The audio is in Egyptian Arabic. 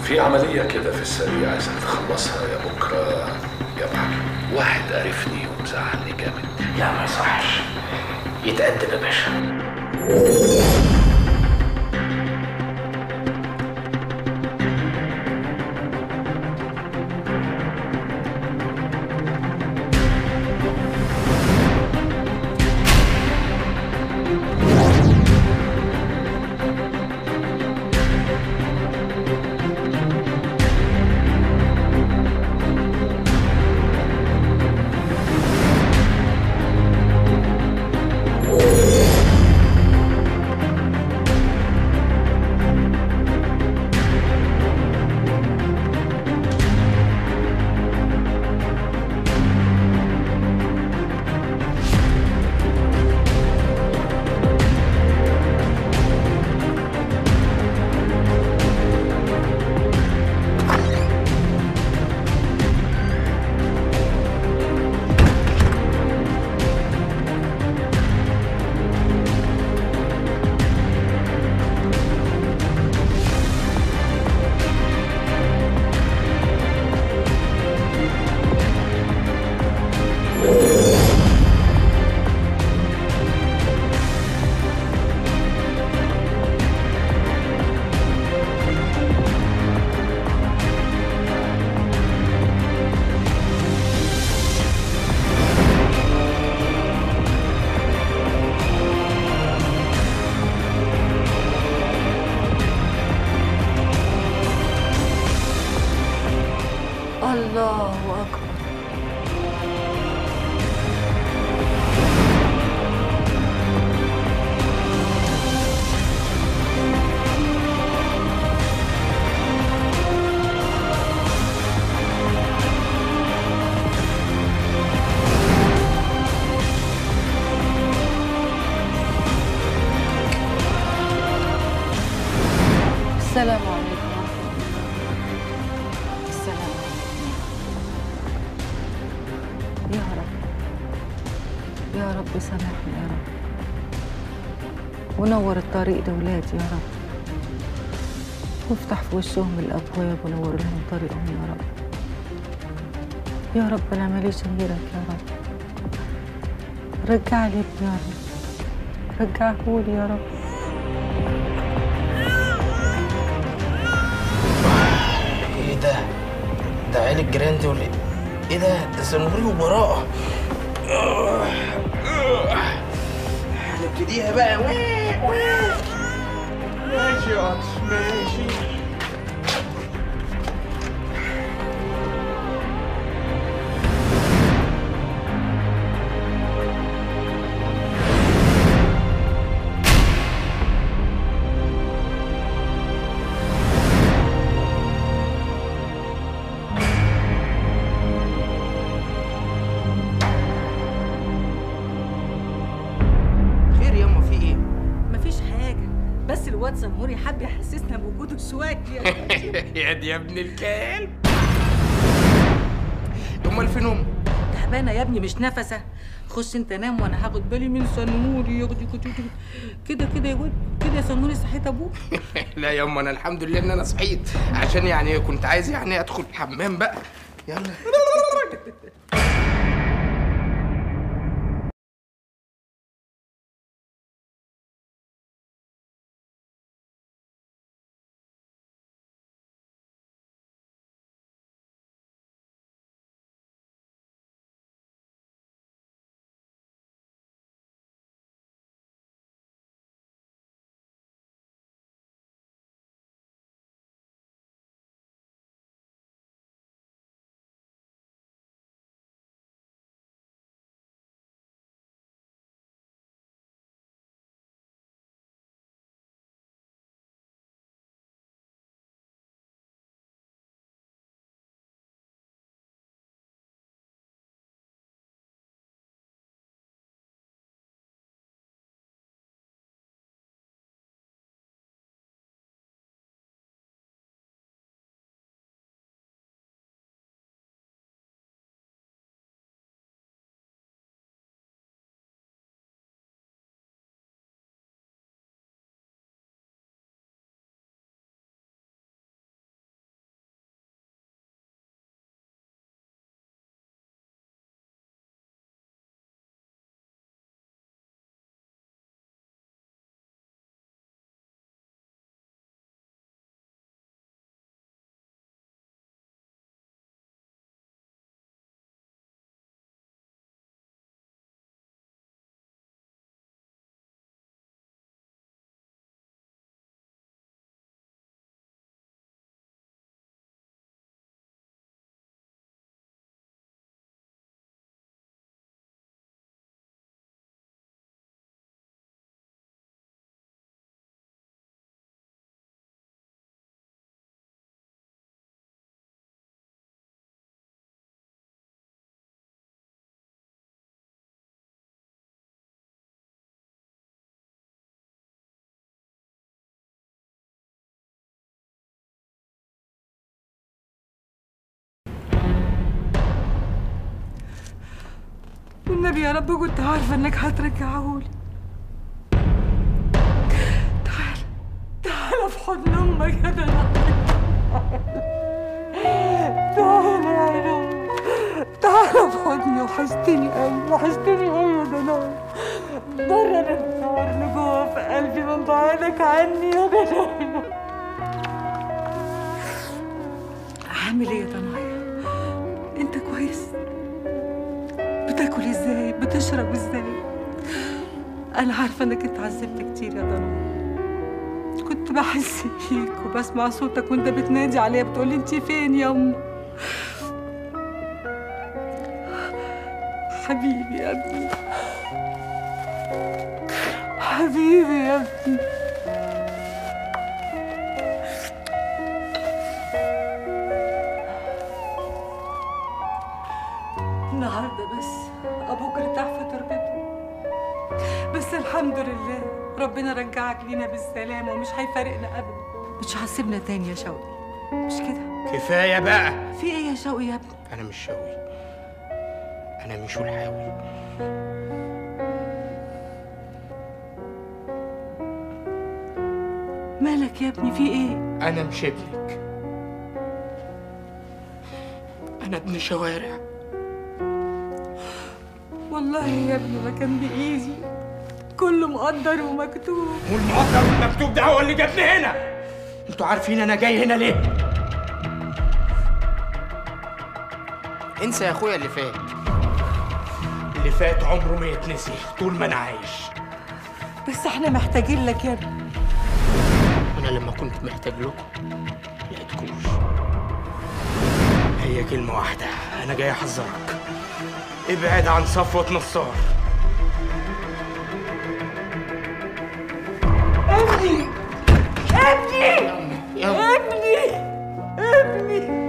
في عملية كده في السريع عايزك تخلصها يا بكرة يا معلم واحد قرفني ومزعلني جامد لا ما يصحش يتأدب يا باشا الله أكبر السلام عليكم ورحمة الله السلام عليكم يا رب يا رب سامحني يا رب ونور الطريق لولادي يا رب وافتح في وشهم الأبواب ونور لهم طريقهم يا رب يا رب أنا ماليش غيرك يا رب رجع لي ابني يا رب رجعهولي يا رب ايه ده؟ ده عيل الجراندي ولا ايه ده؟ ده سنوري وبراءة هنبتديها بقى ماشي يا قطر ماشي خير ياما في ايه؟ مفيش حاجة بس الواد سمهوري حب يحسسنا بوجوده شوية يا دي يا ابن الكلب امال فين امك؟ تعبانة يا ابني مش نفسة خش انت نام وانا هاخد بالي من سنوري ياخدي كده كده كده يا ولد كده يا سنوري صحيت ابوك لا يا ام انا الحمد لله ان انا صحيت عشان يعني كنت عايز يعني ادخل الحمام بقى يلا والنبي يا رب كنت عارفة انك هترجعهولي تعال تعال في حضن امك يا دلال تعال يا رب تعال في حضني وحشتني قوي وحشتني قوي يا دلال برر النار اللي جوه في قلبي من بعدك عني يا دلال عامل ايه يا ضنايا انت كويس بتاكل ازاي بتشرب ازاي انا عارفه انك انت عذبت كتير يا ضنا كنت بحس بيك وبسمع صوتك وانت بتنادي عليا بتقولي انت فين يا ام حبيبي يا ابني حبيبي يا ابني النهارده بس ابوك ارتاح في تربته بس الحمد لله ربنا رجعك لينا بالسلامه ومش هيفارقنا ابدا مش هسيبنا تاني يا شوقي مش كده كفايه بقى في ايه يا شوقي يا ابني انا مش شوقي انا مش الحاوي مالك يا ابني في ايه انا مش ابنك انا ابن شوارع والله يا ابني ما كان بايدي كله مقدر ومكتوب والمقدر والمكتوب ده هو اللي جابني هنا انتوا عارفين انا جاي هنا ليه انسى يا اخويا اللي فات اللي فات عمره ما يتنسي طول ما انا عايش بس احنا محتاجين لك يا ابني انا لما كنت محتاج لكم لقيتكوش هي كلمة واحدة أنا جاي أحذرك ابعد عن صفوة نصار ابني ابني يلا ابني ابني